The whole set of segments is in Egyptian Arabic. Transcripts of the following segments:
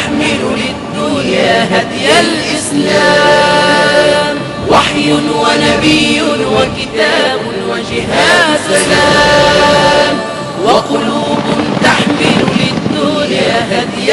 تحمل للدنيا هدي الإسلام وحي ونبي وكتاب وجهاد سلام وقلوب تحمل للدنيا هدي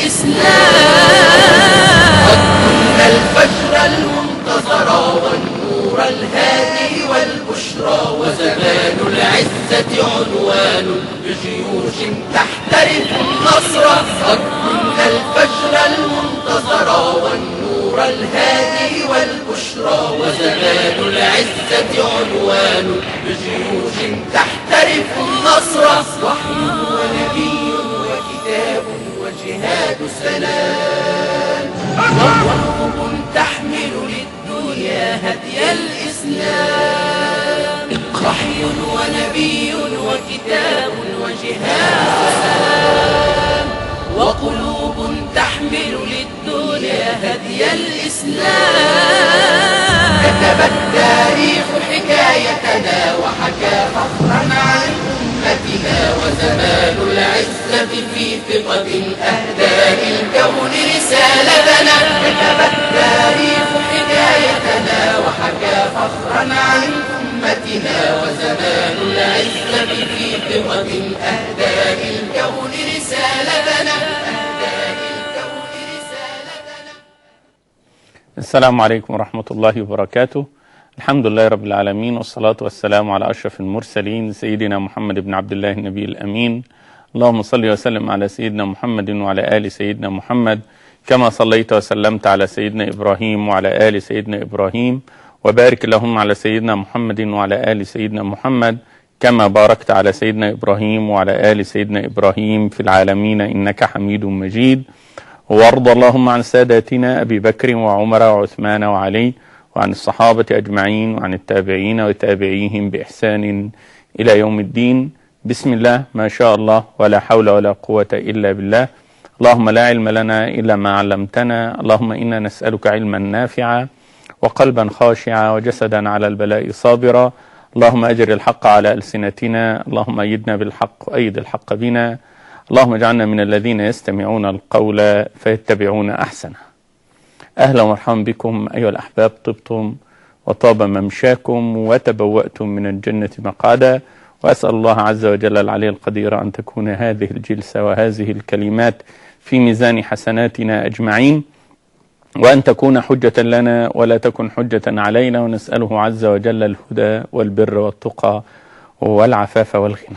الإسلام قد كنا الفجر المنتظر والنور الهادي والبشرى وزمان العزة عنوان بجيوش تحترف النصر قد كنا الفجر المنتظر والنور الهادي والبشرى وزمان العزة عنوان بجيوش تحترف النصر وحي ونبي وكتاب وجهاد سلام وقلوب تحمل للدنيا هدي الإسلام وحي ونبي وكتاب وجهاد سلام وقلوب تحمل للدنيا هدي الإسلام كتب التاريخ حكايتنا وحكى فخرا عن أمتنا وزمان العزة في ثقة أهداء الكون رسالتنا كتب التاريخ حكايتنا وحكى فخرا عن أمتنا وزمان العزة في ثقة أهداء الكون رسالتنا أهداء الكون رسالتنا السلام عليكم ورحمة الله وبركاته الحمد لله رب العالمين والصلاة والسلام على أشرف المرسلين سيدنا محمد بن عبد الله النبي الأمين اللهم صل وسلم على سيدنا محمد وعلى آل سيدنا محمد كما صليت وسلمت على سيدنا إبراهيم وعلى آل سيدنا إبراهيم وبارك اللهم على سيدنا محمد وعلى آل سيدنا محمد كما باركت على سيدنا إبراهيم وعلى آل سيدنا إبراهيم في العالمين إنك حميد مجيد وارض اللهم عن ساداتنا أبي بكر وعمر وعثمان وعلي وعن الصحابة أجمعين وعن التابعين وتابعيهم بإحسان إلى يوم الدين بسم الله ما شاء الله ولا حول ولا قوة إلا بالله اللهم لا علم لنا إلا ما علمتنا اللهم إنا نسألك علما نافعا وقلبا خاشعا وجسدا على البلاء صابرا اللهم أجر الحق على ألسنتنا اللهم أيدنا بالحق وأيد الحق بنا اللهم اجعلنا من الذين يستمعون القول فيتبعون أحسنه أهلا ومرحبا بكم أيها الأحباب طبتم وطاب ممشاكم وتبوأتم من الجنة مقعدا وأسأل الله عز وجل العلي القدير أن تكون هذه الجلسة وهذه الكلمات في ميزان حسناتنا أجمعين وأن تكون حجة لنا ولا تكن حجة علينا ونسأله عز وجل الهدى والبر والتقى والعفاف والغنى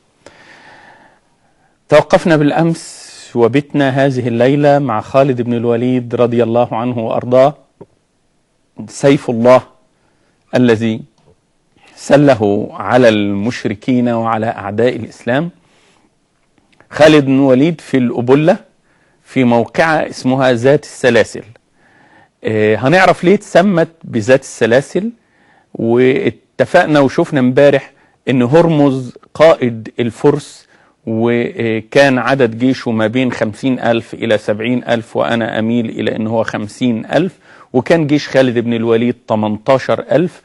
توقفنا بالأمس وبتنا هذه الليلة مع خالد بن الوليد رضي الله عنه وأرضاه سيف الله الذي سله على المشركين وعلى أعداء الإسلام خالد بن الوليد في الأبلة في موقعة اسمها ذات السلاسل آه، هنعرف ليه اتسمت بذات السلاسل واتفقنا وشفنا امبارح ان هرمز قائد الفرس وكان عدد جيشه ما بين خمسين ألف إلى سبعين ألف وأنا أميل إلى أن هو خمسين ألف وكان جيش خالد بن الوليد 18 ألف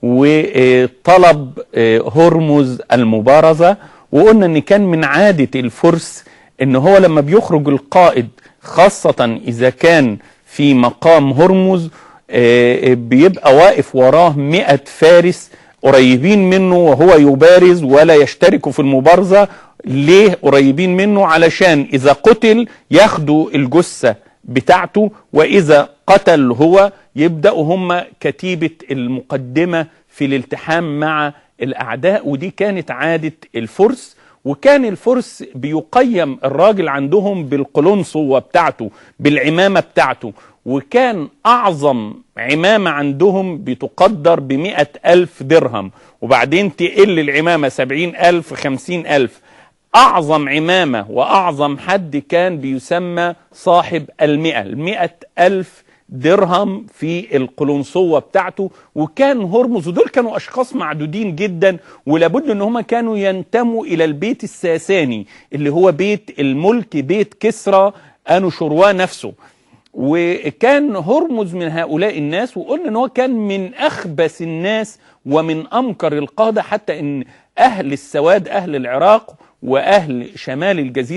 وطلب هرمز المبارزة وقلنا أن كان من عادة الفرس أن هو لما بيخرج القائد خاصة إذا كان في مقام هرمز بيبقى واقف وراه مئة فارس قريبين منه وهو يبارز ولا يشترك في المبارزة ليه قريبين منه علشان إذا قتل ياخدوا الجثة بتاعته وإذا قتل هو يبدأوا هم كتيبة المقدمة في الالتحام مع الأعداء ودي كانت عادة الفرس وكان الفرس بيقيم الراجل عندهم بالقلنصوة بتاعته بالعمامة بتاعته وكان أعظم عمامة عندهم بتقدر بمئة ألف درهم وبعدين تقل العمامة سبعين ألف خمسين ألف أعظم عمامة وأعظم حد كان بيسمى صاحب المئة المئة ألف درهم في القلنصوة بتاعته وكان هرمز ودول كانوا أشخاص معدودين جدا ولابد أن هم كانوا ينتموا إلى البيت الساساني اللي هو بيت الملك بيت كسرى أنوشروان نفسه وكان هرمز من هؤلاء الناس وقلنا ان هو كان من اخبث الناس ومن امكر القاده حتى ان اهل السواد اهل العراق واهل شمال الجزيره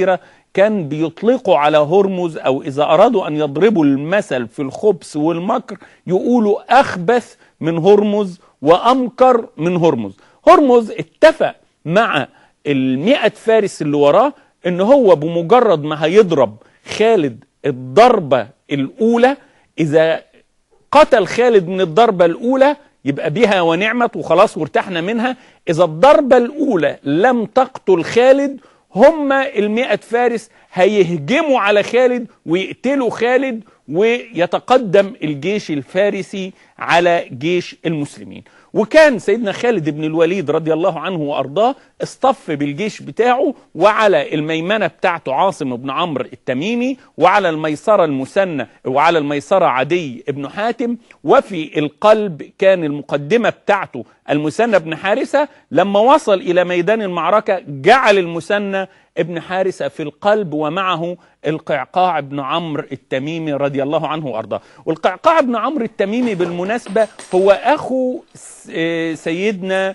كان بيطلقوا على هرمز او اذا ارادوا ان يضربوا المثل في الخبث والمكر يقولوا اخبث من هرمز وامكر من هرمز هرمز اتفق مع المئة فارس اللي وراه ان هو بمجرد ما هيضرب خالد الضربة الاولى اذا قتل خالد من الضربة الاولى يبقى بها ونعمت وخلاص وارتحنا منها اذا الضربة الاولى لم تقتل خالد هم المئة فارس هيهجموا على خالد ويقتلوا خالد ويتقدم الجيش الفارسي على جيش المسلمين وكان سيدنا خالد بن الوليد رضي الله عنه وارضاه اصطف بالجيش بتاعه وعلى الميمنه بتاعته عاصم بن عمرو التميمي وعلى الميسره المثنى وعلى الميسره عدي بن حاتم وفي القلب كان المقدمه بتاعته المثنى بن حارثه لما وصل الى ميدان المعركه جعل المثنى ابن حارثة في القلب ومعه القعقاع بن عمرو التميمي رضي الله عنه وارضاه والقعقاع بن عمرو التميمي بالمناسبة هو أخو سيدنا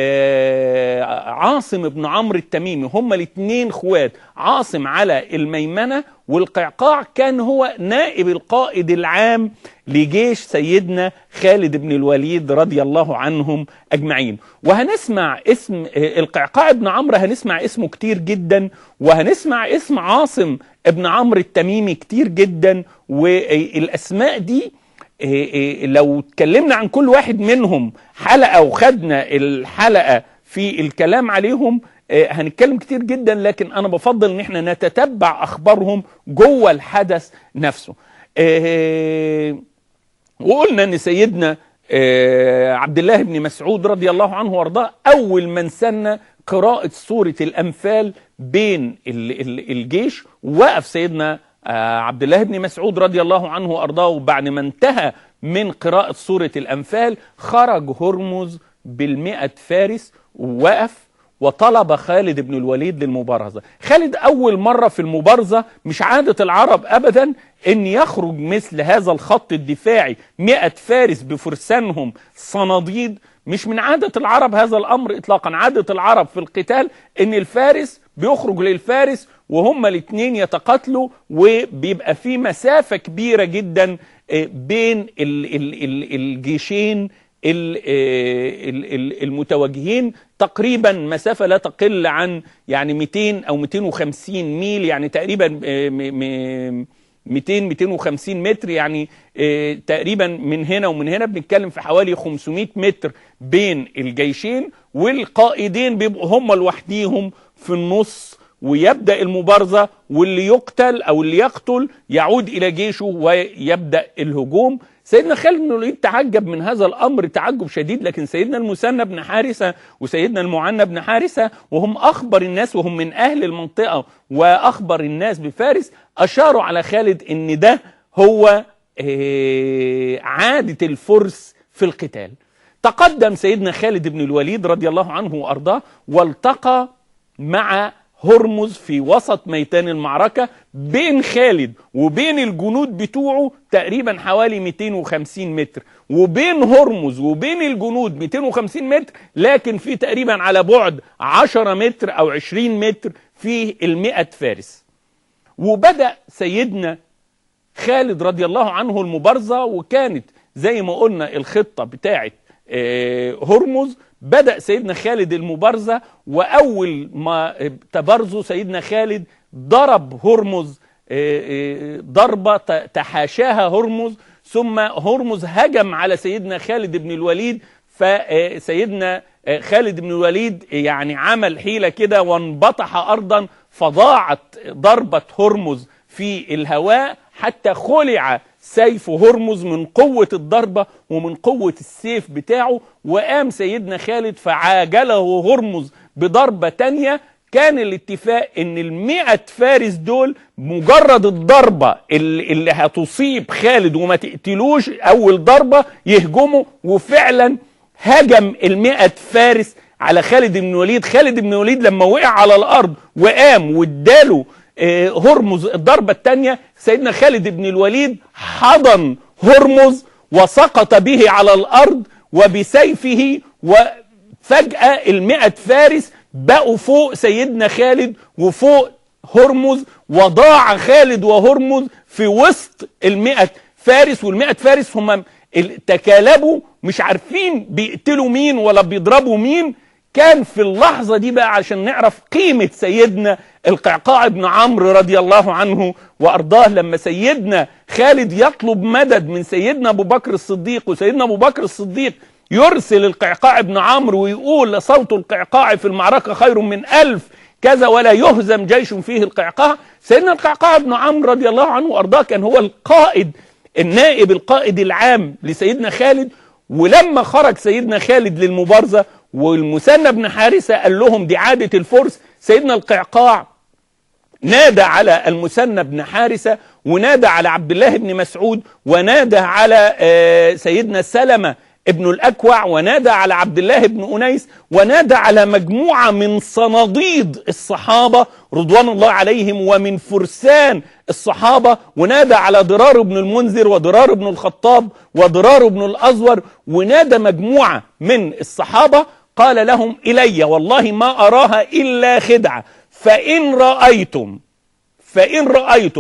عاصم بن عمرو التميمي هما الاثنين اخوات عاصم على الميمنة والقعقاع كان هو نائب القائد العام لجيش سيدنا خالد بن الوليد رضي الله عنهم اجمعين وهنسمع اسم القعقاع بن عمرو هنسمع اسمه كتير جدا وهنسمع اسم عاصم ابن عمرو التميمي كتير جدا والاسماء دي لو اتكلمنا عن كل واحد منهم حلقة وخدنا الحلقة في الكلام عليهم هنتكلم كتير جدا لكن انا بفضل ان احنا نتتبع اخبارهم جوه الحدث نفسه وقلنا ان سيدنا عبد الله بن مسعود رضي الله عنه وارضاه اول من سن قراءة سورة الأنفال بين الجيش وقف سيدنا عبد الله بن مسعود رضي الله عنه وارضاه وبعد ما انتهى من قراءة سورة الأنفال خرج هرمز بالمئة فارس ووقف وطلب خالد بن الوليد للمبارزة خالد أول مرة في المبارزة مش عادة العرب أبدا أن يخرج مثل هذا الخط الدفاعي مئة فارس بفرسانهم صناديد مش من عادة العرب هذا الأمر إطلاقا عادة العرب في القتال أن الفارس بيخرج للفارس وهما الاثنين يتقاتلوا وبيبقى في مسافة كبيرة جدا بين الجيشين المتواجهين تقريبا مسافة لا تقل عن يعني 200 أو 250 ميل يعني تقريبا 200 250 متر يعني تقريبا من هنا ومن هنا بنتكلم في حوالي 500 متر بين الجيشين والقائدين بيبقوا هم لوحديهم في النص ويبدا المبارزه واللي يقتل او اللي يقتل يعود الى جيشه ويبدا الهجوم سيدنا خالد بن الوليد تعجب من هذا الامر تعجب شديد لكن سيدنا المثنى بن حارثه وسيدنا المعنى بن حارثه وهم اخبر الناس وهم من اهل المنطقه واخبر الناس بفارس اشاروا على خالد ان ده هو عاده الفرس في القتال تقدم سيدنا خالد بن الوليد رضي الله عنه وارضاه والتقى مع هرمز في وسط ميدان المعركة بين خالد وبين الجنود بتوعه تقريبا حوالي 250 متر وبين هرمز وبين الجنود 250 متر لكن في تقريبا على بعد 10 متر أو 20 متر في المئة فارس وبدأ سيدنا خالد رضي الله عنه المبارزة وكانت زي ما قلنا الخطة بتاعت هرمز بدأ سيدنا خالد المبارزة وأول ما تبارزوا سيدنا خالد ضرب هرمز ضربة تحاشاها هرمز ثم هرمز هجم على سيدنا خالد بن الوليد فسيدنا خالد بن الوليد يعني عمل حيلة كده وانبطح أرضا فضاعت ضربة هرمز في الهواء حتى خلع سيف هرمز من قوة الضربة ومن قوة السيف بتاعه وقام سيدنا خالد فعاجله هرمز بضربة تانية كان الاتفاق ان المئة فارس دول مجرد الضربة اللي, اللي هتصيب خالد وما تقتلوش اول ضربة يهجموا وفعلا هجم المئة فارس على خالد بن الوليد خالد بن الوليد لما وقع على الارض وقام واداله هرمز الضربة الثانية سيدنا خالد بن الوليد حضن هرمز وسقط به على الأرض وبسيفه وفجأة المئة فارس بقوا فوق سيدنا خالد وفوق هرمز وضاع خالد وهرمز في وسط المئة فارس والمئة فارس هم ال- تكالبوا مش عارفين بيقتلوا مين ولا بيضربوا مين كان في اللحظة دي بقى عشان نعرف قيمة سيدنا القعقاع بن عمرو رضي الله عنه وأرضاه لما سيدنا خالد يطلب مدد من سيدنا أبو بكر الصديق وسيدنا أبو بكر الصديق يرسل القعقاع بن عمرو ويقول صوت القعقاع في المعركة خير من ألف كذا ولا يهزم جيش فيه القعقاع سيدنا القعقاع بن عمرو رضي الله عنه وأرضاه كان هو القائد النائب القائد العام لسيدنا خالد ولما خرج سيدنا خالد للمبارزة والمثنى بن حارثة قال لهم دي عادة الفرس سيدنا القعقاع نادى على المثنى بن حارثة ونادى على عبد الله بن مسعود ونادى على آه، سيدنا سلمة ابن الأكوع ونادى على عبد الله بن أنيس ونادى على مجموعة من صناديد الصحابة رضوان الله عليهم ومن فرسان الصحابة ونادى على ضرار بن المنذر وضرار بن الخطاب وضرار بن الأزور ونادى مجموعة من الصحابة قال لهم إلي والله ما أراها إلا خدعة فإن رأيتم فإن رأيتم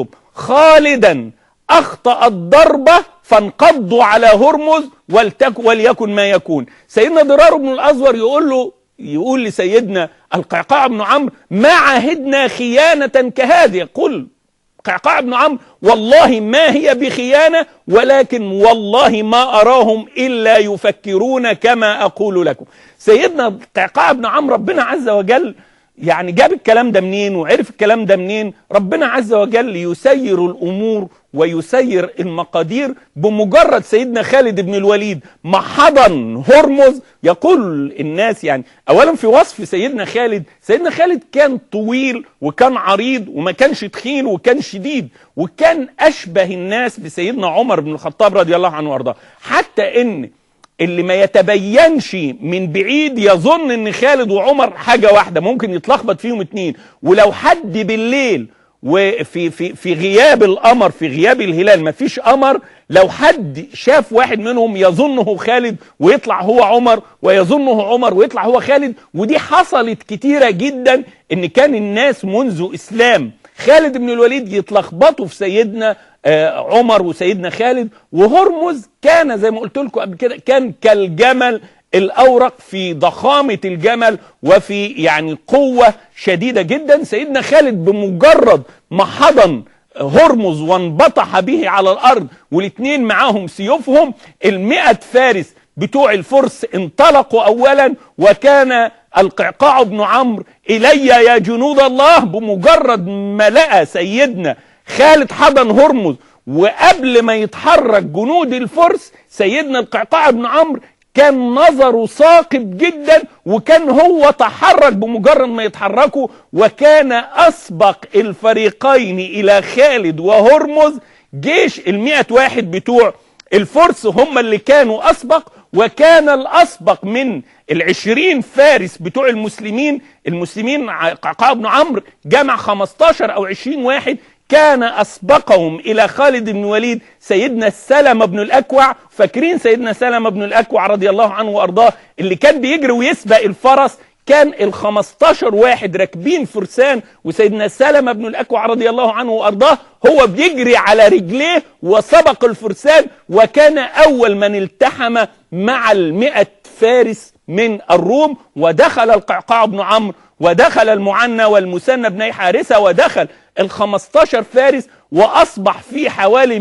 خالدا أخطأ الضربة فانقضوا على هرمز ولتك وليكن ما يكون سيدنا ضرار بن الأزور يقول له يقول لسيدنا القعقاع بن عمرو ما عهدنا خيانة كهذه يقول قعقاع بن عمرو والله ما هي بخيانة ولكن والله ما أراهم إلا يفكرون كما أقول لكم سيدنا قعقاع بن عمرو ربنا عز وجل يعني جاب الكلام ده منين وعرف الكلام ده منين ربنا عز وجل يسير الأمور ويسير المقادير بمجرد سيدنا خالد بن الوليد ما حضن هرمز يقول الناس يعني أولا في وصف سيدنا خالد سيدنا خالد كان طويل وكان عريض وما كانش تخين وكان شديد وكان أشبه الناس بسيدنا عمر بن الخطاب رضي الله عنه وارضاه حتى إن اللي ما يتبينش من بعيد يظن ان خالد وعمر حاجة واحدة ممكن يتلخبط فيهم اتنين ولو حد بالليل وفي في في غياب القمر في غياب الهلال ما فيش قمر لو حد شاف واحد منهم يظنه خالد ويطلع هو عمر ويظنه عمر ويطلع هو خالد ودي حصلت كتيرة جدا ان كان الناس منذ اسلام خالد بن الوليد يتلخبطوا في سيدنا آه، عمر وسيدنا خالد وهرمز كان زي ما قلت لكم قبل كده كان كالجمل الاورق في ضخامه الجمل وفي يعني قوه شديده جدا سيدنا خالد بمجرد ما حضن هرمز وانبطح به على الارض والاثنين معاهم سيوفهم المئة فارس بتوع الفرس انطلقوا اولا وكان القعقاع بن عمرو الي يا جنود الله بمجرد ما لقى سيدنا خالد حضن هرمز وقبل ما يتحرك جنود الفرس سيدنا القعقاع بن عمرو كان نظره ثاقب جدا وكان هو تحرك بمجرد ما يتحركوا وكان اسبق الفريقين الى خالد وهرمز جيش المئة واحد بتوع الفرس هم اللي كانوا اسبق وكان الاسبق من العشرين فارس بتوع المسلمين المسلمين قعقاع بن عمرو جمع 15 او 20 واحد كان اسبقهم الى خالد بن وليد سيدنا سلمة بن الاكوع فاكرين سيدنا سلمة بن الاكوع رضي الله عنه وارضاه اللي كان بيجري ويسبق الفرس كان ال 15 واحد راكبين فرسان وسيدنا سلمة بن الاكوع رضي الله عنه وارضاه هو بيجري على رجليه وسبق الفرسان وكان اول من التحم مع المئة فارس من الروم ودخل القعقاع بن عمرو ودخل المعنى والمثنى بن حارثة ودخل ال 15 فارس واصبح في حوالي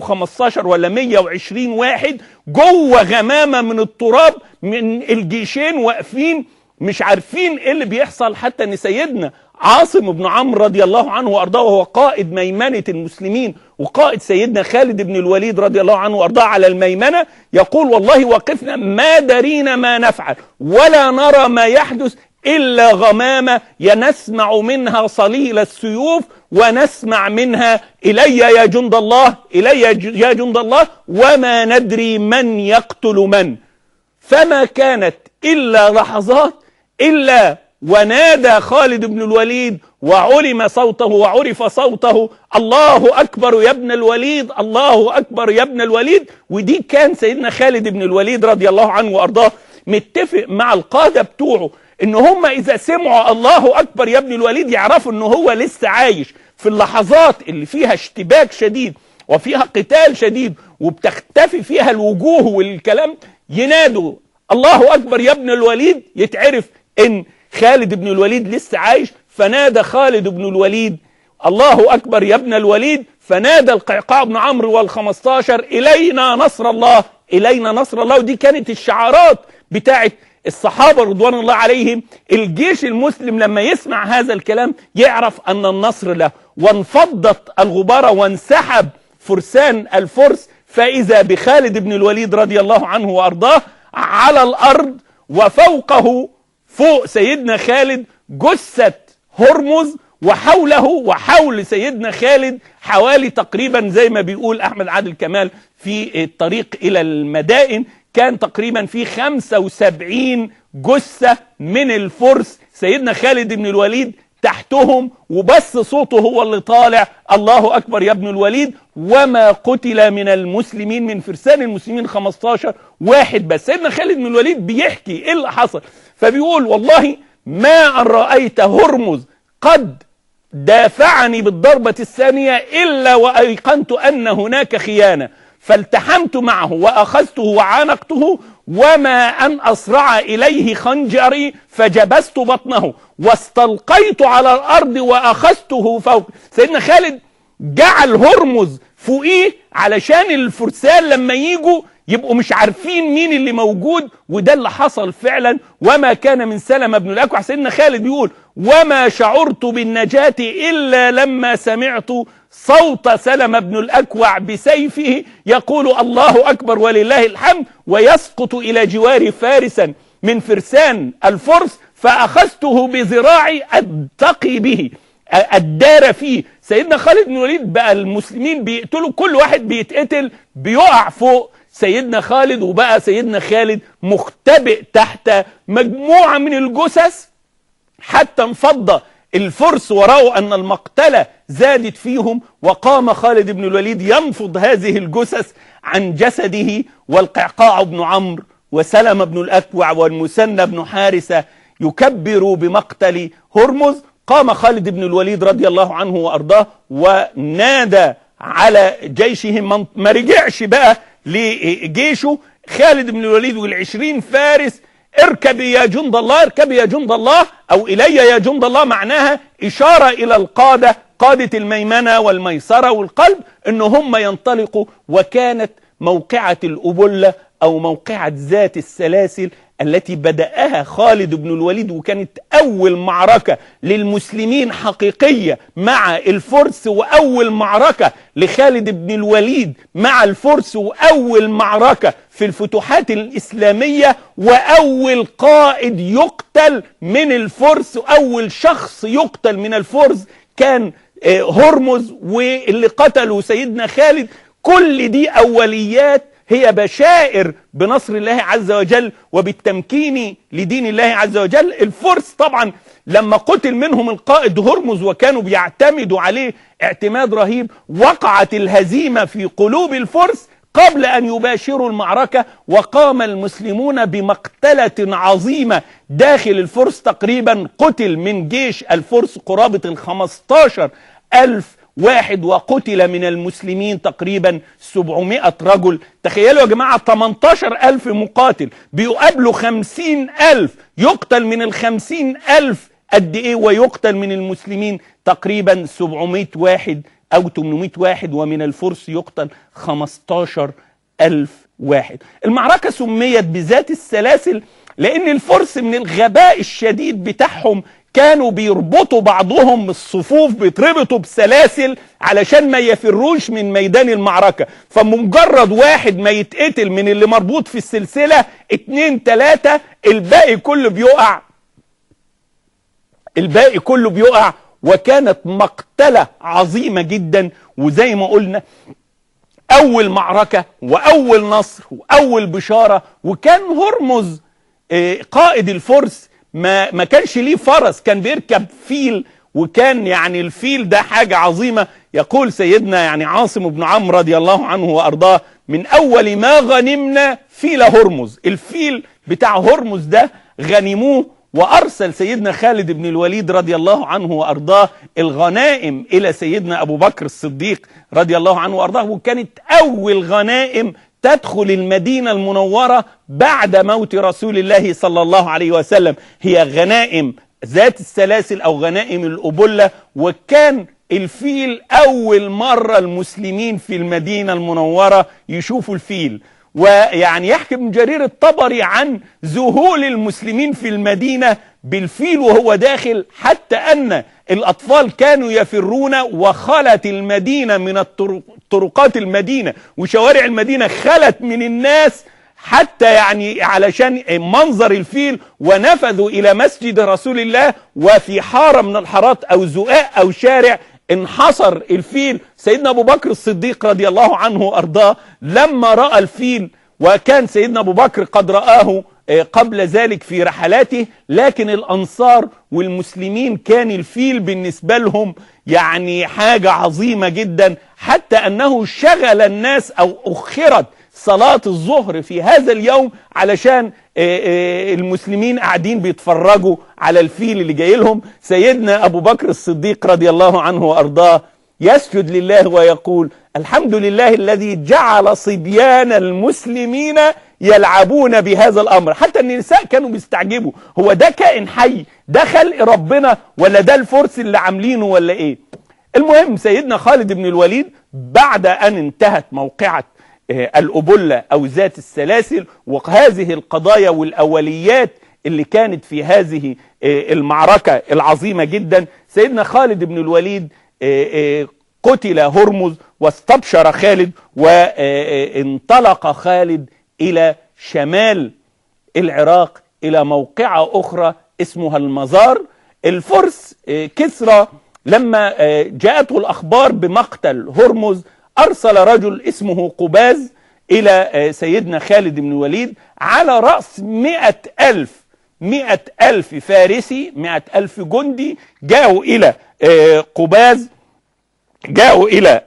115 ولا 120 واحد جوه غمامه من التراب من الجيشين واقفين مش عارفين ايه اللي بيحصل حتى ان سيدنا عاصم بن عمرو رضي الله عنه وارضاه وهو قائد ميمنه المسلمين وقائد سيدنا خالد بن الوليد رضي الله عنه وارضاه على الميمنه يقول والله وقفنا ما درينا ما نفعل ولا نرى ما يحدث إلا غمامة ينسمع منها صليل السيوف ونسمع منها إلي يا جند الله إلي يا جند الله وما ندري من يقتل من فما كانت إلا لحظات إلا ونادى خالد بن الوليد وعلم صوته وعرف صوته الله أكبر يا ابن الوليد الله أكبر يا ابن الوليد ودي كان سيدنا خالد بن الوليد رضي الله عنه وأرضاه متفق مع القادة بتوعه ان هم اذا سمعوا الله اكبر يا ابن الوليد يعرفوا ان هو لسه عايش في اللحظات اللي فيها اشتباك شديد وفيها قتال شديد وبتختفي فيها الوجوه والكلام ينادوا الله اكبر يا ابن الوليد يتعرف ان خالد بن الوليد لسه عايش فنادى خالد بن الوليد الله اكبر يا ابن الوليد فنادى القعقاع بن عمرو والخمستاشر الينا نصر الله الينا نصر الله ودي كانت الشعارات بتاعت الصحابة رضوان الله عليهم الجيش المسلم لما يسمع هذا الكلام يعرف أن النصر له وانفضت الغبارة وانسحب فرسان الفرس فإذا بخالد بن الوليد رضي الله عنه وأرضاه على الأرض وفوقه فوق سيدنا خالد جثة هرمز وحوله وحول سيدنا خالد حوالي تقريبا زي ما بيقول أحمد عادل كمال في الطريق إلى المدائن كان تقريبا في 75 جثة من الفرس سيدنا خالد بن الوليد تحتهم وبس صوته هو اللي طالع الله أكبر يا ابن الوليد وما قتل من المسلمين من فرسان المسلمين 15 واحد بس سيدنا خالد بن الوليد بيحكي ايه اللي حصل فبيقول والله ما أن رأيت هرمز قد دافعني بالضربة الثانية إلا وأيقنت أن هناك خيانة فالتحمت معه وأخذته وعانقته وما أن أسرع إليه خنجري فجبست بطنه واستلقيت على الأرض وأخذته فوق سيدنا خالد جعل هرمز فوقيه علشان الفرسان لما يجوا يبقوا مش عارفين مين اللي موجود وده اللي حصل فعلا وما كان من سلمة بن الأكوع سيدنا خالد بيقول وما شعرت بالنجاة إلا لما سمعت صوت سلمة بن الأكوع بسيفه يقول الله أكبر ولله الحمد ويسقط إلى جوار فارسا من فرسان الفرس فأخذته بذراعي أتقي به الدار فيه سيدنا خالد بن الوليد بقى المسلمين بيقتلوا كل واحد بيتقتل بيقع فوق سيدنا خالد وبقى سيدنا خالد مختبئ تحت مجموعة من الجثث حتى انفض الفرس ورأوا أن المقتلة زادت فيهم وقام خالد بن الوليد ينفض هذه الجثث عن جسده والقعقاع بن عمرو وسلم بن الأكوع والمثنى بن حارثة يكبر بمقتل هرمز قام خالد بن الوليد رضي الله عنه وأرضاه ونادى على جيشه ما رجعش بقى لجيشه خالد بن الوليد والعشرين فارس اركب يا جند الله اركب يا جند الله او الي يا جند الله معناها اشارة الى القادة قادة الميمنة والميسرة والقلب ان هم ينطلقوا وكانت موقعة الأبلة او موقعة ذات السلاسل التي بدأها خالد بن الوليد وكانت أول معركة للمسلمين حقيقية مع الفرس وأول معركة لخالد بن الوليد مع الفرس وأول معركة في الفتوحات الإسلامية وأول قائد يقتل من الفرس أول شخص يقتل من الفرس كان هرمز واللي قتلوا سيدنا خالد كل دي أوليات هي بشائر بنصر الله عز وجل وبالتمكين لدين الله عز وجل الفرس طبعا لما قتل منهم القائد هرمز وكانوا بيعتمدوا عليه اعتماد رهيب وقعت الهزيمة في قلوب الفرس قبل أن يباشروا المعركة وقام المسلمون بمقتلة عظيمة داخل الفرس تقريبا قتل من جيش الفرس قرابة الخمستاشر ألف واحد وقتل من المسلمين تقريبا 700 رجل تخيلوا يا جماعة 18 ألف مقاتل بيقابلوا 50 ألف يقتل من الخمسين ألف قد إيه ويقتل من المسلمين تقريبا 700 واحد أو 800 واحد ومن الفرس يقتل 15 ألف واحد المعركة سميت بذات السلاسل لأن الفرس من الغباء الشديد بتاعهم كانوا بيربطوا بعضهم بالصفوف بيتربطوا بسلاسل علشان ما يفروش من ميدان المعركة فمجرد واحد ما يتقتل من اللي مربوط في السلسلة اتنين تلاتة الباقي كله بيقع الباقي كله بيقع وكانت مقتلة عظيمة جدا وزي ما قلنا اول معركة واول نصر واول بشارة وكان هرمز قائد الفرس ما ما كانش ليه فرس كان بيركب فيل وكان يعني الفيل ده حاجة عظيمة يقول سيدنا يعني عاصم بن عمرو رضي الله عنه وأرضاه من أول ما غنمنا فيل هرمز الفيل بتاع هرمز ده غنموه وارسل سيدنا خالد بن الوليد رضي الله عنه وارضاه الغنائم الى سيدنا ابو بكر الصديق رضي الله عنه وارضاه وكانت اول غنائم تدخل المدينه المنوره بعد موت رسول الله صلى الله عليه وسلم هي غنائم ذات السلاسل او غنائم الابله وكان الفيل اول مره المسلمين في المدينه المنوره يشوفوا الفيل ويعني يحكي ابن جرير الطبري عن ذهول المسلمين في المدينه بالفيل وهو داخل حتى ان الاطفال كانوا يفرون وخلت المدينه من الطرق طرقات المدينه وشوارع المدينه خلت من الناس حتى يعني علشان منظر الفيل ونفذوا الى مسجد رسول الله وفي حاره من الحارات او زقاق او شارع انحصر الفيل سيدنا ابو بكر الصديق رضي الله عنه وارضاه لما راى الفيل وكان سيدنا ابو بكر قد راه قبل ذلك في رحلاته لكن الانصار والمسلمين كان الفيل بالنسبه لهم يعني حاجه عظيمه جدا حتى انه شغل الناس او اخرت صلاة الظهر في هذا اليوم علشان المسلمين قاعدين بيتفرجوا على الفيل اللي جاي لهم سيدنا أبو بكر الصديق رضي الله عنه وأرضاه يسجد لله ويقول الحمد لله الذي جعل صبيان المسلمين يلعبون بهذا الأمر حتى النساء كانوا بيستعجبوا هو ده كائن حي ده خلق ربنا ولا ده الفرس اللي عاملينه ولا ايه المهم سيدنا خالد بن الوليد بعد أن انتهت موقعة الأبلة أو ذات السلاسل وهذه القضايا والأوليات اللي كانت في هذه المعركة العظيمة جدا سيدنا خالد بن الوليد قتل هرمز واستبشر خالد وانطلق خالد إلى شمال العراق إلى موقعة أخرى اسمها المزار الفرس كسرى لما جاءته الأخبار بمقتل هرمز أرسل رجل اسمه قباز إلى سيدنا خالد بن الوليد على رأس مئة ألف مئة ألف فارسي مئة ألف جندي جاءوا إلى قباز جاءوا إلى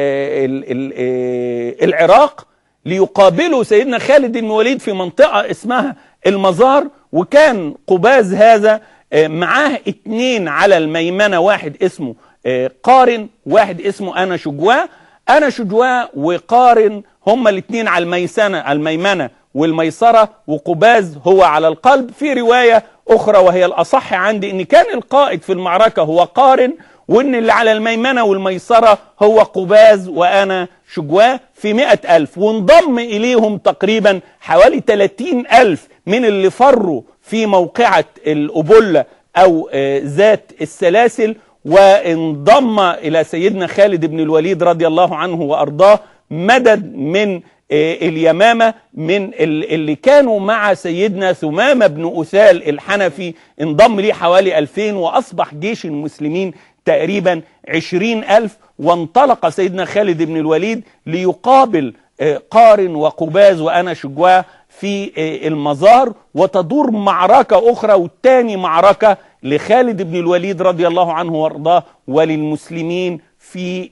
العراق ليقابلوا سيدنا خالد بن الوليد في منطقة اسمها المزار وكان قباز هذا معاه اتنين على الميمنة واحد اسمه قارن واحد اسمه أنا شجواه أنا شجواه وقارن هما الاثنين على الميسنة الميمنة والميسرة وقباز هو على القلب في رواية أخرى وهي الأصح عندي إن كان القائد في المعركة هو قارن وإن اللي على الميمنة والميسرة هو قباز وأنا شجواه في مئة ألف وانضم إليهم تقريبا حوالي 30 ألف من اللي فروا في موقعة الأبلة أو ذات السلاسل وانضم الى سيدنا خالد بن الوليد رضي الله عنه وارضاه مدد من اليمامه من اللي كانوا مع سيدنا ثمامه بن اثال الحنفي انضم ليه حوالي 2000 واصبح جيش المسلمين تقريبا عشرين ألف وانطلق سيدنا خالد بن الوليد ليقابل قارن وقباز وأنا شجواه في المزار وتدور معركة أخرى والتاني معركة لخالد بن الوليد رضي الله عنه وارضاه وللمسلمين في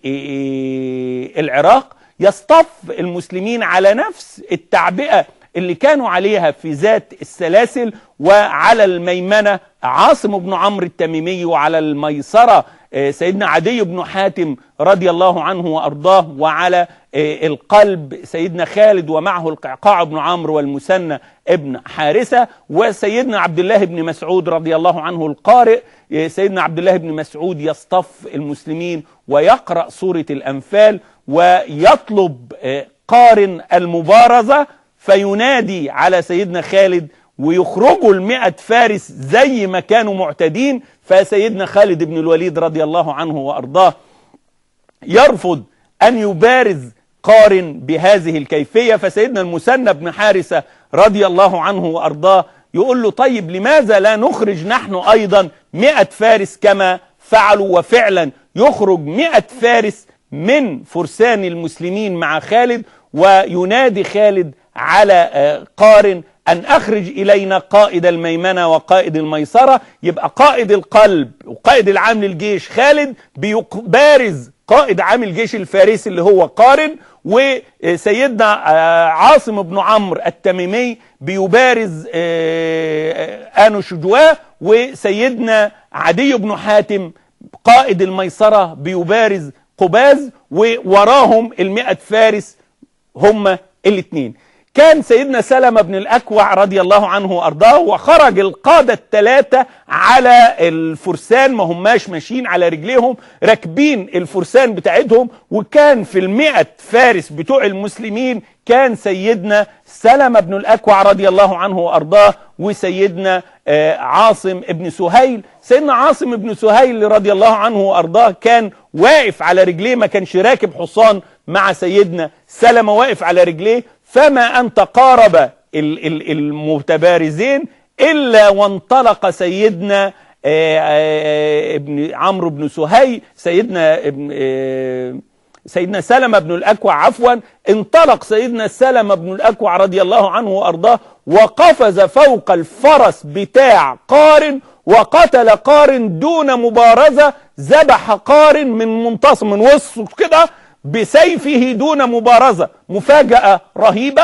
العراق يصطف المسلمين على نفس التعبئة اللي كانوا عليها في ذات السلاسل وعلى الميمنة عاصم بن عمرو التميمي وعلى الميسرة سيدنا عدي بن حاتم رضي الله عنه وأرضاه وعلى القلب سيدنا خالد ومعه القعقاع بن عمرو والمثنى ابن حارثة وسيدنا عبد الله بن مسعود رضي الله عنه القارئ سيدنا عبد الله بن مسعود يصطف المسلمين ويقرأ سورة الأنفال ويطلب قارن المبارزة فينادي على سيدنا خالد ويخرجوا المئة فارس زي ما كانوا معتدين فسيدنا خالد بن الوليد رضي الله عنه وأرضاه يرفض أن يبارز قارن بهذه الكيفية فسيدنا المثنى بن حارثة رضي الله عنه وأرضاه يقول له طيب لماذا لا نخرج نحن أيضا مئة فارس كما فعلوا وفعلا يخرج مئة فارس من فرسان المسلمين مع خالد وينادي خالد على قارن أن أخرج إلينا قائد الميمنة وقائد الميسرة يبقى قائد القلب وقائد العام للجيش خالد بارز قائد عام الجيش الفارسي اللي هو قارن وسيدنا آه، عاصم بن عمرو التميمي بيبارز آه، آنو شجواه وسيدنا عدي بن حاتم قائد الميسرة بيبارز قباز ووراهم المئة فارس هم الاثنين كان سيدنا سلمة بن الأكوع رضي الله عنه وأرضاه وخرج القادة الثلاثة على الفرسان ما هماش ماشيين على رجليهم راكبين الفرسان بتاعتهم وكان في المئة فارس بتوع المسلمين كان سيدنا سلمة بن الأكوع رضي الله عنه وأرضاه وسيدنا آه، عاصم بن سهيل سيدنا عاصم بن سهيل رضي الله عنه وأرضاه كان واقف على رجليه ما كانش راكب حصان مع سيدنا سلمة واقف على رجليه فما أن تقارب ال- ال- المتبارزين إلا وانطلق سيدنا آه، آه، ابن عمرو بن سهيل سيدنا ابن آه، سيدنا سلمة بن الأكوع عفوا انطلق سيدنا سلمة بن الأكوع رضي الله عنه وأرضاه وقفز فوق الفرس بتاع قارن وقتل قارن دون مبارزة ذبح قارن من منتصف من وسطه كده بسيفه دون مبارزة مفاجأة رهيبة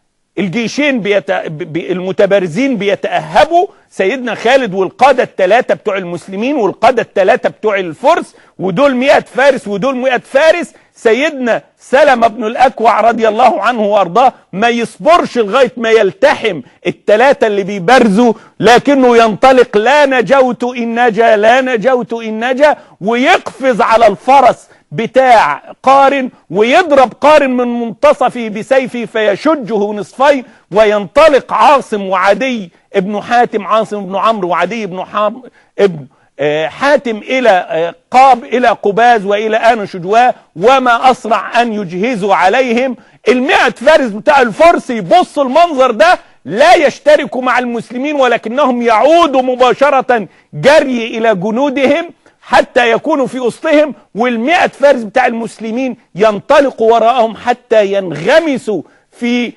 الجيشين بيت... ب... المتبارزين بيتأهبوا سيدنا خالد والقادة الثلاثة بتوع المسلمين والقادة الثلاثة بتوع الفرس ودول مئة فارس ودول مئة فارس سيدنا سلمة بن الأكوع رضي الله عنه وأرضاه ما يصبرش لغاية ما يلتحم الثلاثة اللي بيبرزوا لكنه ينطلق لا نجوت إن نجا لا نجوت إن نجا ويقفز على الفرس بتاع قارن ويضرب قارن من منتصفه بسيفه فيشجه نصفين وينطلق عاصم وعدي ابن حاتم عاصم بن عمرو وعدي بن حام ابن آه، حاتم الى آه، قاب الى قباز والى ان شجواه وما اسرع ان يجهزوا عليهم المئة فارس بتاع الفرس يبص المنظر ده لا يشتركوا مع المسلمين ولكنهم يعودوا مباشرة جري الى جنودهم حتى يكونوا في وسطهم والمئة فارس بتاع المسلمين ينطلقوا وراءهم حتى ينغمسوا في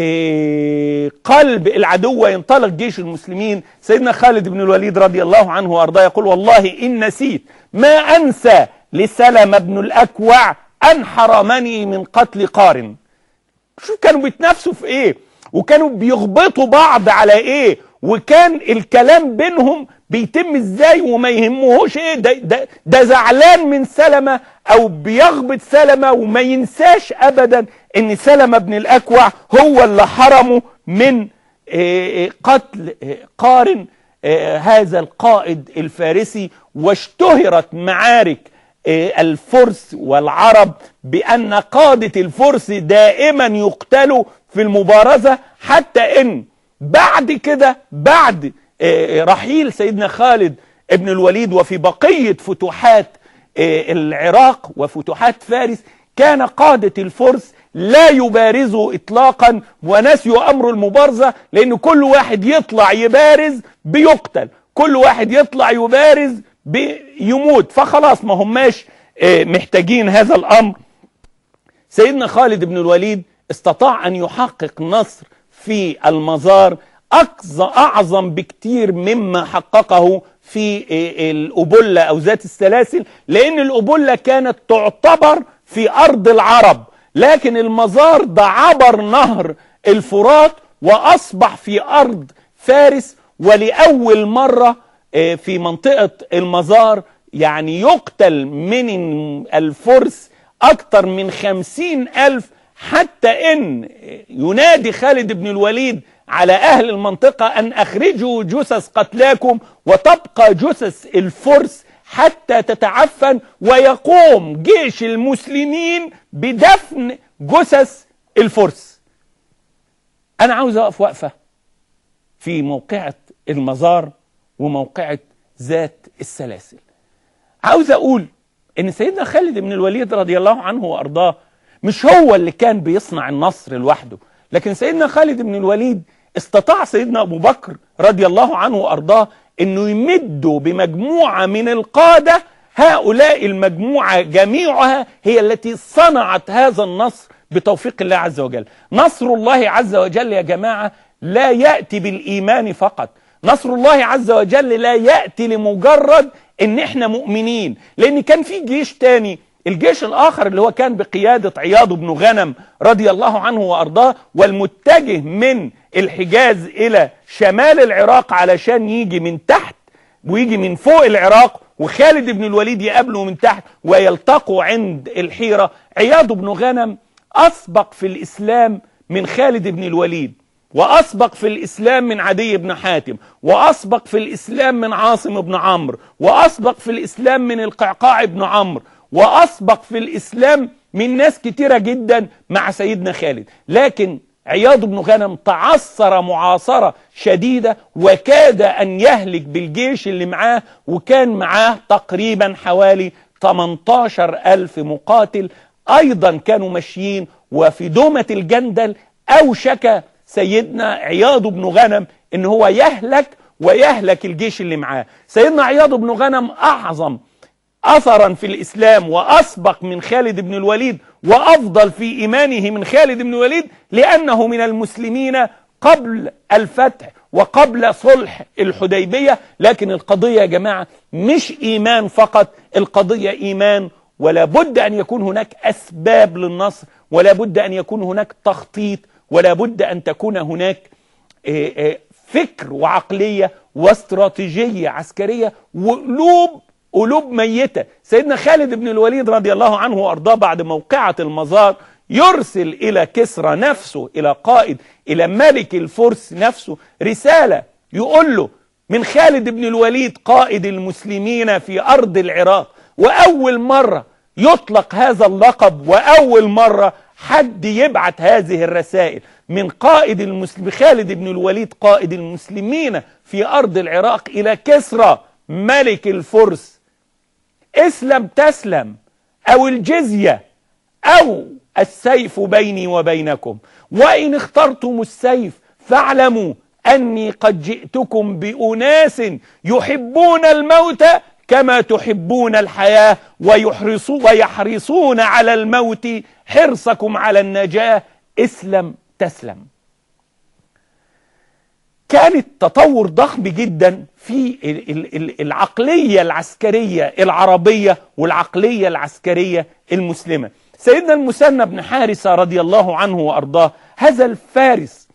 آه، قلب العدو وينطلق جيش المسلمين سيدنا خالد بن الوليد رضي الله عنه وارضاه يقول والله ان نسيت ما انسى لسلم بن الاكوع ان حرمني من قتل قارن شوف كانوا بيتنافسوا في ايه وكانوا بيغبطوا بعض على ايه وكان الكلام بينهم بيتم ازاي وما يهمهوش ايه ده, ده, ده زعلان من سلمة او بيغبط سلمة وما ينساش ابدا ان سلمة بن الاكوع هو اللي حرمه من آه، آه، قتل آه، قارن آه، هذا القائد الفارسي واشتهرت معارك آه، الفرس والعرب بأن قادة الفرس دائما يقتلوا في المبارزة حتى إن بعد كده بعد آه، رحيل سيدنا خالد ابن الوليد وفي بقية فتوحات آه، العراق وفتوحات فارس كان قادة الفرس لا يبارزوا اطلاقا ونسيوا امر المبارزة لان كل واحد يطلع يبارز بيقتل كل واحد يطلع يبارز بيموت فخلاص ما هماش آه، محتاجين هذا الامر سيدنا خالد بن الوليد استطاع ان يحقق نصر في المزار أقصى اعظم بكتير مما حققه في آه، الأبلة او ذات السلاسل لان الأبلة كانت تعتبر في ارض العرب لكن المزار ده عبر نهر الفرات واصبح في ارض فارس ولاول مرة آه، في منطقة المزار يعني يقتل من الفرس أكثر من خمسين ألف حتى إن ينادي خالد بن الوليد على أهل المنطقة أن أخرجوا جثث قتلاكم وتبقى جثث الفرس حتى تتعفن ويقوم جيش المسلمين بدفن جثث الفرس أنا عاوز أقف وقفة في موقعة المزار وموقعة ذات السلاسل عاوز اقول ان سيدنا خالد بن الوليد رضي الله عنه وارضاه مش هو اللي كان بيصنع النصر لوحده لكن سيدنا خالد بن الوليد استطاع سيدنا ابو بكر رضي الله عنه وارضاه انه يمده بمجموعه من القاده هؤلاء المجموعه جميعها هي التي صنعت هذا النصر بتوفيق الله عز وجل نصر الله عز وجل يا جماعه لا ياتي بالايمان فقط نصر الله عز وجل لا ياتي لمجرد ان احنا مؤمنين لان كان في جيش تاني الجيش الآخر اللي هو كان بقيادة عياض بن غنم رضي الله عنه وأرضاه والمتجه من الحجاز إلى شمال العراق علشان يجي من تحت ويجي من فوق العراق وخالد بن الوليد يقابله من تحت ويلتقوا عند الحيرة عياض بن غنم أسبق في الإسلام من خالد بن الوليد وأسبق في الإسلام من عدي بن حاتم وأسبق في الإسلام من عاصم بن عمرو وأسبق في الإسلام من القعقاع بن عمرو وأسبق في الإسلام من ناس كتيرة جدا مع سيدنا خالد لكن عياض بن غنم تعثر معاصرة شديدة وكاد أن يهلك بالجيش اللي معاه وكان معاه تقريبا حوالي 18 ألف مقاتل أيضا كانوا ماشيين وفي دومة الجندل أوشك سيدنا عياض بن غنم ان هو يهلك ويهلك الجيش اللي معاه سيدنا عياض بن غنم اعظم اثرا في الاسلام واسبق من خالد بن الوليد وافضل في ايمانه من خالد بن الوليد لانه من المسلمين قبل الفتح وقبل صلح الحديبيه لكن القضيه يا جماعه مش ايمان فقط القضيه ايمان ولا بد ان يكون هناك اسباب للنصر ولا بد ان يكون هناك تخطيط ولا بد أن تكون هناك فكر وعقلية واستراتيجية عسكرية وقلوب قلوب ميتة سيدنا خالد بن الوليد رضي الله عنه وأرضاه بعد موقعة المزار يرسل إلى كسرى نفسه إلى قائد إلى ملك الفرس نفسه رسالة يقول له من خالد بن الوليد قائد المسلمين في أرض العراق وأول مرة يطلق هذا اللقب وأول مرة حد يبعت هذه الرسائل من قائد المسلم خالد بن الوليد قائد المسلمين في أرض العراق إلى كسرى ملك الفرس اسلم تسلم أو الجزية أو السيف بيني وبينكم وإن اخترتم السيف فاعلموا أني قد جئتكم بأناس يحبون الموت كما تحبون الحياة ويحرصوا ويحرصون على الموت حرصكم على النجاة اسلم تسلم كانت تطور ضخم جدا في العقلية العسكرية العربية والعقلية العسكرية المسلمة سيدنا المثنى بن حارثة رضي الله عنه وأرضاه هذا الفارس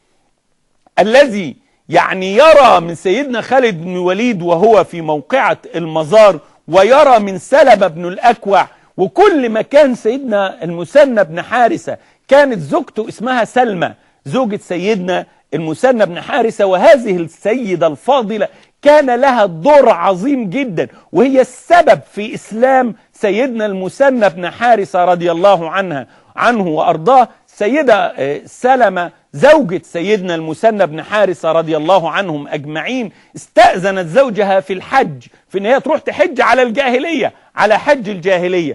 الذي يعني يرى من سيدنا خالد بن وليد وهو في موقعة المزار ويرى من سلمة بن الأكوع وكل ما كان سيدنا المثنى بن حارثة كانت زوجته اسمها سلمى زوجة سيدنا المثنى بن حارثة وهذه السيدة الفاضلة كان لها دور عظيم جدا وهي السبب في إسلام سيدنا المثنى بن حارثة رضي الله عنها عنه وأرضاه سيدة سلمة زوجة سيدنا المثنى بن حارثة رضي الله عنهم أجمعين استأذنت زوجها في الحج في أن هي تروح تحج على الجاهلية على حج الجاهلية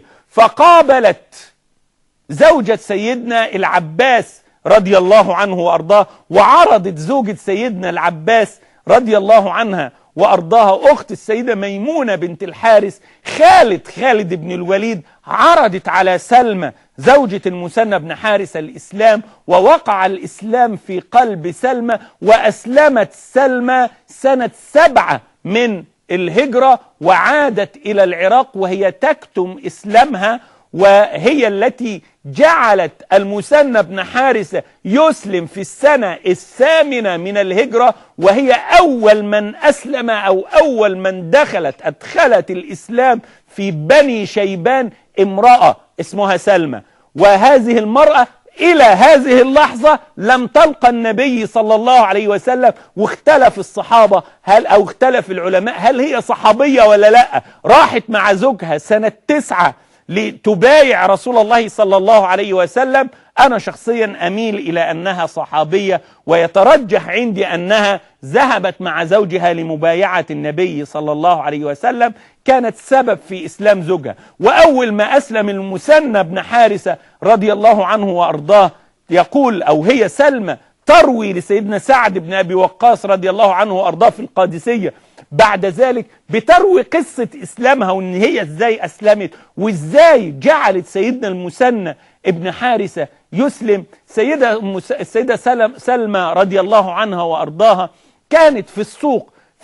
فقابلت زوجة سيدنا العباس رضي الله عنه وأرضاه وعرضت زوجة سيدنا العباس رضي الله عنها وأرضاها أخت السيدة ميمونة بنت الحارث خالد خالد بن الوليد عرضت على سلمى زوجة المثنى بن حارث الإسلام ووقع الإسلام في قلب سلمى وأسلمت سلمى سنة سبعة من الهجرة وعادت إلى العراق وهي تكتم إسلامها وهي التي جعلت المثنى بن حارثة يسلم في السنة الثامنة من الهجرة وهي أول من أسلم أو أول من دخلت أدخلت الإسلام في بني شيبان امرأة اسمها سلمى وهذه المرأة إلى هذه اللحظة لم تلقى النبي صلى الله عليه وسلم واختلف الصحابة هل أو اختلف العلماء هل هي صحابية ولا لا راحت مع زوجها سنة تسعة لتبايع رسول الله صلى الله عليه وسلم أنا شخصيا أميل إلى أنها صحابية ويترجح عندي أنها ذهبت مع زوجها لمبايعة النبي صلى الله عليه وسلم كانت سبب في إسلام زوجها وأول ما أسلم المثنى بن حارثة رضي الله عنه وأرضاه يقول أو هي سلمى تروي لسيدنا سعد بن أبي وقاص رضي الله عنه وأرضاه في القادسية بعد ذلك بتروي قصة إسلامها وإن هي إزاي أسلمت وإزاي جعلت سيدنا المثنى ابن حارثة يسلم سيدة السيدة سلم سلمى رضي الله عنها وأرضاها كانت في السوق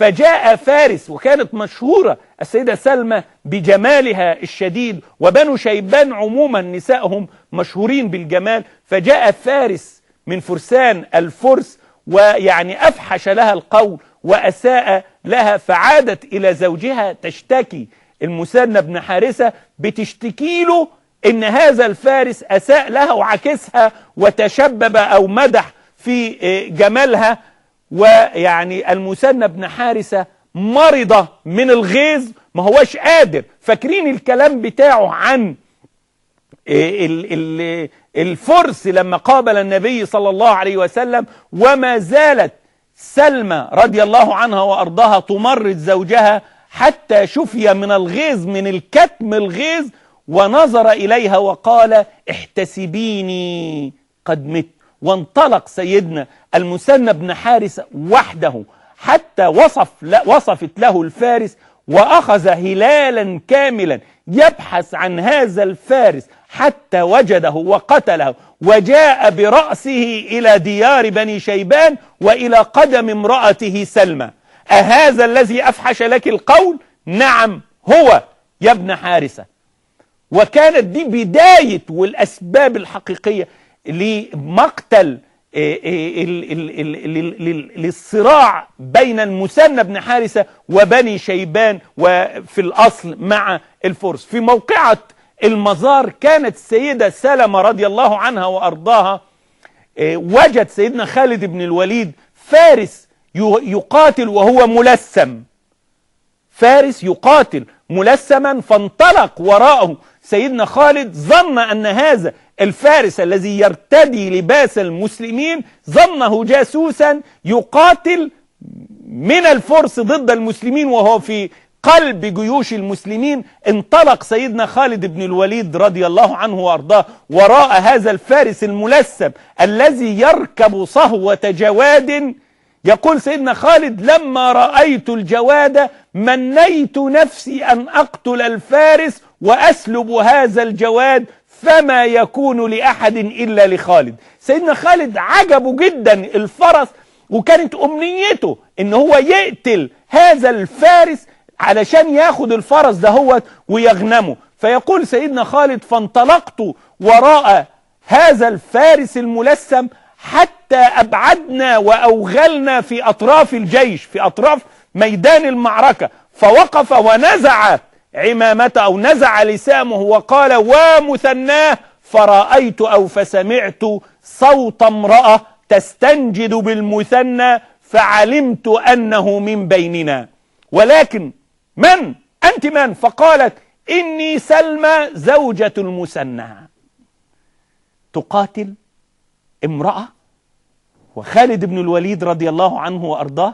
فجاء فارس وكانت مشهورة السيدة سلمى بجمالها الشديد وبنو شيبان عموما نسائهم مشهورين بالجمال فجاء فارس من فرسان الفرس ويعني أفحش لها القول وأساء لها فعادت إلى زوجها تشتكي المثنى بن حارثة بتشتكي له إن هذا الفارس أساء لها وعكسها وتشبب أو مدح في جمالها ويعني المثنى بن حارثة مرضة من الغيظ ما هوش قادر فاكرين الكلام بتاعه عن ال ال الفرس لما قابل النبي صلى الله عليه وسلم وما زالت سلمى رضي الله عنها وأرضاها تمرض زوجها حتى شفي من الغيظ من الكتم الغيظ ونظر إليها وقال احتسبيني قد مت وانطلق سيدنا المثنى بن حارثة وحده حتى وصف وصفت له الفارس وأخذ هلالا كاملا يبحث عن هذا الفارس حتى وجده وقتله وجاء برأسه إلى ديار بني شيبان وإلى قدم امرأته سلمى أهذا الذي أفحش لك القول نعم هو يا ابن حارثة وكانت دي بداية والأسباب الحقيقية لمقتل للصراع بين المثنى بن حارثة وبني شيبان وفي الأصل مع الفرس في موقعة المزار كانت السيدة سلمة رضي الله عنها وأرضاها وجد سيدنا خالد بن الوليد فارس يقاتل وهو ملثم فارس يقاتل ملثما فانطلق وراءه سيدنا خالد ظن أن هذا الفارس الذي يرتدي لباس المسلمين ظنه جاسوسا يقاتل من الفرس ضد المسلمين وهو في قلب جيوش المسلمين انطلق سيدنا خالد بن الوليد رضي الله عنه وارضاه وراء هذا الفارس الملثم الذي يركب صهوة جواد يقول سيدنا خالد لما رأيت الجواد منيت نفسي أن أقتل الفارس وأسلب هذا الجواد فما يكون لأحد إلا لخالد سيدنا خالد عجبه جدا الفرس وكانت أمنيته إن هو يقتل هذا الفارس علشان ياخد الفرس دهوت ويغنمه فيقول سيدنا خالد فانطلقت وراء هذا الفارس الملثم حتى أبعدنا وأوغلنا في أطراف الجيش في أطراف ميدان المعركة فوقف ونزع عمامته أو نزع لسامه وقال ومثناه فرأيت أو فسمعت صوت امرأة تستنجد بالمثنى فعلمت أنه من بيننا ولكن من أنت من فقالت إني سلمى زوجة المثنى تقاتل امرأة وخالد بن الوليد رضي الله عنه وأرضاه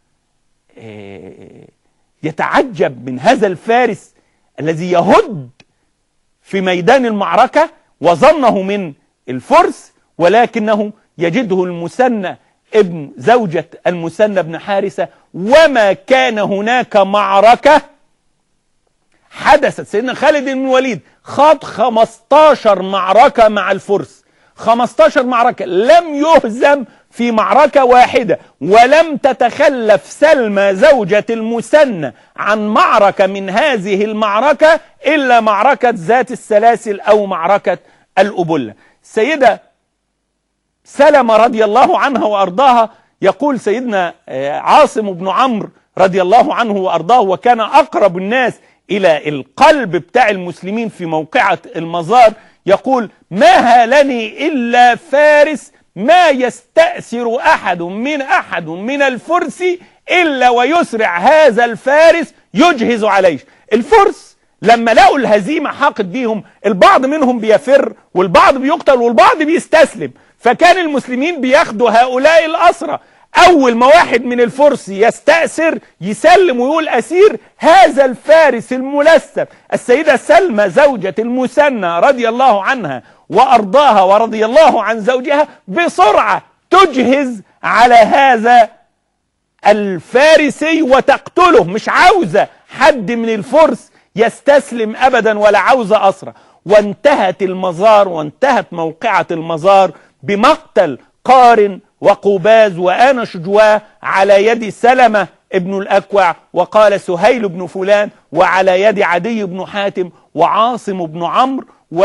يتعجب من هذا الفارس الذي يهد في ميدان المعركة وظنه من الفرس ولكنه يجده المثنى ابن زوجة المثنى بن حارثة وما كان هناك معركة حدثت سيدنا خالد بن الوليد خاض 15 معركة مع الفرس 15 معركة لم يهزم في معركة واحدة ولم تتخلف سلمى زوجة المثنى عن معركة من هذه المعركة إلا معركة ذات السلاسل أو معركة الأبلة سيدة سلمى رضي الله عنها وأرضاها يقول سيدنا عاصم بن عمرو رضي الله عنه وأرضاه وكان أقرب الناس إلى القلب بتاع المسلمين في موقعة المزار يقول ما هالني إلا فارس ما يستأثر أحد من أحد من الفرس إلا ويسرع هذا الفارس يجهز عليه الفرس لما لقوا الهزيمة حاقت بيهم البعض منهم بيفر والبعض بيقتل والبعض بيستسلم فكان المسلمين بياخدوا هؤلاء الأسرى أول ما واحد من الفرس يستأثر يسلم ويقول أسير هذا الفارس الملثم السيدة سلمى زوجة المثنى رضي الله عنها وأرضاها ورضي الله عن زوجها بسرعة تجهز على هذا الفارسي وتقتله مش عاوزة حد من الفرس يستسلم أبدا ولا عاوزة أسرى وانتهت المزار وانتهت موقعة المزار بمقتل قارن وقوباز وآن شجواه على يد سلمة ابن الأكوع وقال سهيل بن فلان وعلى يد عدي بن حاتم وعاصم بن عمرو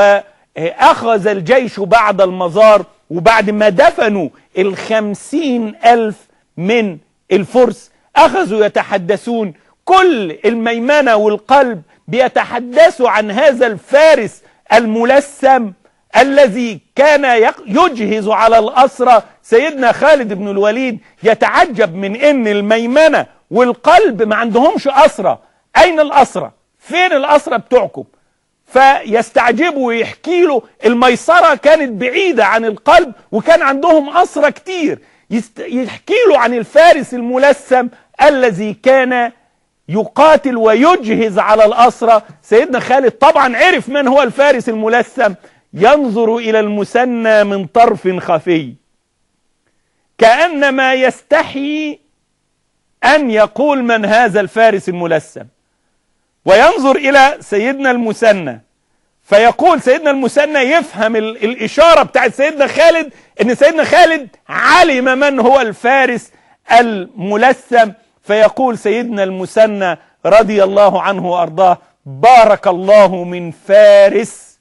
وأخذ الجيش بعد المزار وبعد ما دفنوا الخمسين ألف من الفرس أخذوا يتحدثون كل الميمنة والقلب بيتحدثوا عن هذا الفارس الملثم الذي كان يجهز على الأسرى سيدنا خالد بن الوليد يتعجب من ان الميمنة والقلب ما عندهمش أسرى أين الأسرى فين الأسرى بتوعكم فيستعجبوا ويحكي له الميسرة كانت بعيدة عن القلب وكان عندهم أسرى كتير يحكي له عن الفارس الملثم الذي كان يقاتل ويجهز على الأسرى سيدنا خالد طبعا عرف من هو الفارس الملثم ينظر إلى المثنى من طرف خفي كأنما يستحي أن يقول من هذا الفارس الملثم وينظر إلى سيدنا المثنى فيقول سيدنا المثنى يفهم الإشارة بتاعت سيدنا خالد أن سيدنا خالد علم من هو الفارس الملثم فيقول سيدنا المثنى رضي الله عنه وأرضاه بارك الله من فارس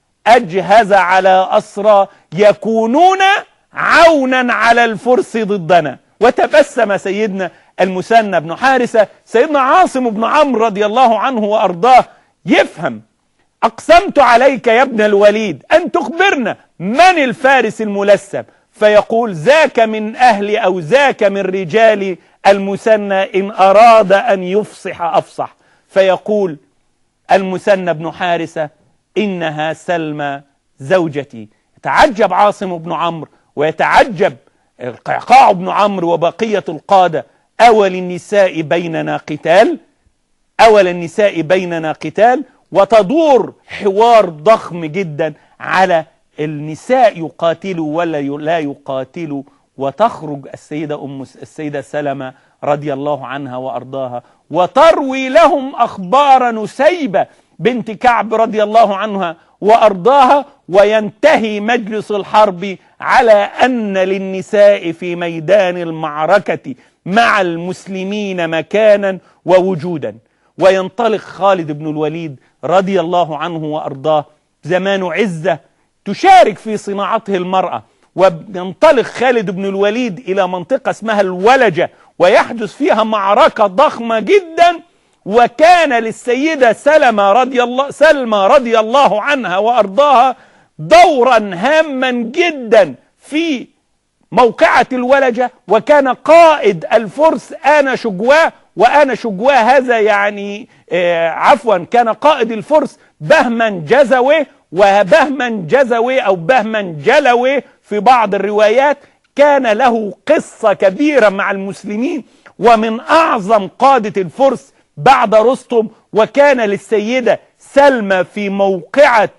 أجهز على أسرى يكونون عونا على الفرس ضدنا وتبسم سيدنا المثنى بن حارثة سيدنا عاصم بن عمرو رضي الله عنه وأرضاه يفهم أقسمت عليك يا ابن الوليد أن تخبرنا من الفارس الملثم فيقول ذاك من أهل أو ذاك من رجال المثنى إن أراد أن يفصح أفصح فيقول المثنى بن حارثة إنها سلمى زوجتي يتعجب عاصم بن عمرو ويتعجب القعقاع بن عمرو وبقية القادة أول النساء بيننا قتال أول النساء بيننا قتال وتدور حوار ضخم جدا على النساء يقاتلوا ولا لا يقاتلوا وتخرج السيدة أم السيدة سلمة رضي الله عنها وأرضاها وتروي لهم أخبار نسيبة بنت كعب رضي الله عنها وأرضاها وينتهي مجلس الحرب على أن للنساء في ميدان المعركة مع المسلمين مكانا ووجودا وينطلق خالد بن الوليد رضي الله عنه وأرضاه زمان عزة تشارك في صناعته المرأة وينطلق خالد بن الوليد إلى منطقة اسمها الولجة ويحدث فيها معركة ضخمة جدا وكان للسيدة سلمى رضي الله سلمى رضي الله عنها وأرضاها دورا هاما جدا في موقعة الولجة وكان قائد الفرس آنا شجواه وآنا شجواه هذا يعني آه عفوا كان قائد الفرس بهما جزوي وبهما جزوي أو بهما جلوي في بعض الروايات كان له قصة كبيرة مع المسلمين ومن أعظم قادة الفرس بعد رستم وكان للسيدة سلمى في موقعة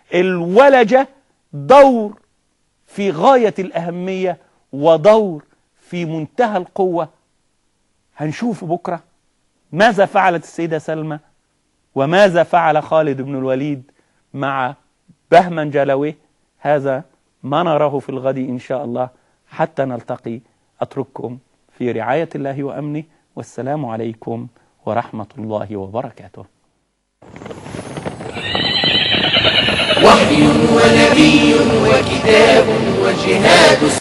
الولجة دور في غاية الأهمية ودور في منتهى القوة هنشوف بكرة ماذا فعلت السيدة سلمى وماذا فعل خالد بن الوليد مع بهمن جلوي هذا ما نراه في الغد إن شاء الله حتى نلتقي أترككم في رعاية الله وأمنه والسلام عليكم ورحمة الله وبركاته وحي ونبي وكتاب وجهاد